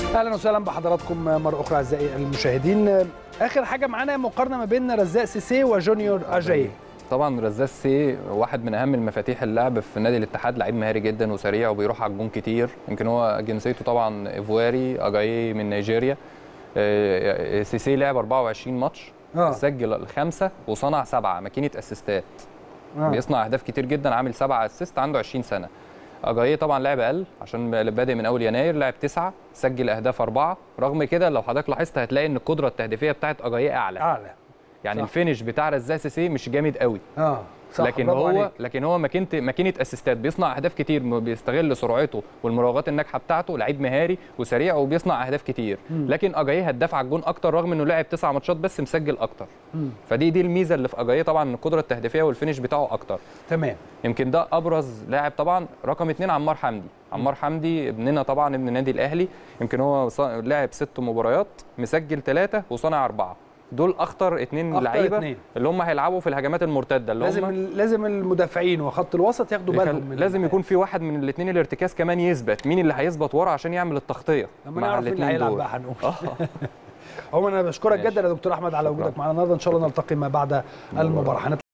اهلا وسهلا بحضراتكم مره اخرى اعزائي المشاهدين اخر حاجه معانا مقارنه ما بين رزاق سيسي وجونيور اجاي طبعا رزاق سي واحد من اهم المفاتيح اللعب في نادي الاتحاد لعيب مهاري جدا وسريع وبيروح على الجون كتير يمكن هو جنسيته طبعا ايفواري اجاي من نيجيريا آه، سيسي لعب 24 ماتش آه. سجل خمسه وصنع سبعه ماكينه اسيستات آه. بيصنع اهداف كتير جدا عامل سبعه اسيست عنده 20 سنه اجاي طبعا لعب اقل عشان بادئ من اول يناير لعب تسعه سجل اهداف اربعه رغم كده لو حضرتك لاحظت هتلاقي ان القدره التهديفيه بتاعت اجاي اعلى اعلى يعني صح. الفينش بتاع رزاق سيسي مش جامد قوي اه صح لكن برافو هو عليك. لكن هو ماكينه ماكينه اسيستات بيصنع اهداف كتير م- بيستغل سرعته والمراوغات الناجحه بتاعته لعيب مهاري وسريع وبيصنع اهداف كتير لكن اجاي هداف على الجون اكتر رغم انه لعب تسع ماتشات بس مسجل اكتر مم. فدي دي الميزه اللي في اجاي طبعا إن القدره التهديفيه والفينش بتاعه اكتر تمام يمكن ده ابرز لاعب طبعا رقم اثنين عمار حمدي عمار حمدي ابننا طبعا ابن النادي الاهلي يمكن هو ص- لاعب ست مباريات مسجل ثلاثه وصانع اربعه دول اخطر اثنين أخطر لعيبه اتنين. اللي هم هيلعبوا في الهجمات المرتده اللي لازم هم لازم المدافعين وخط الوسط ياخدوا يخل- بالهم من لازم يكون في واحد من الاثنين الارتكاز كمان يثبت مين اللي هيثبت ورا عشان يعمل التغطيه لما نعرف مين اللي هيلعب بقى هنقول اه عموما انا بشكرك ماشي. جدا يا دكتور احمد على شكراً. وجودك معنا النهارده ان شاء الله نلتقي ما بعد المباراه هنطلع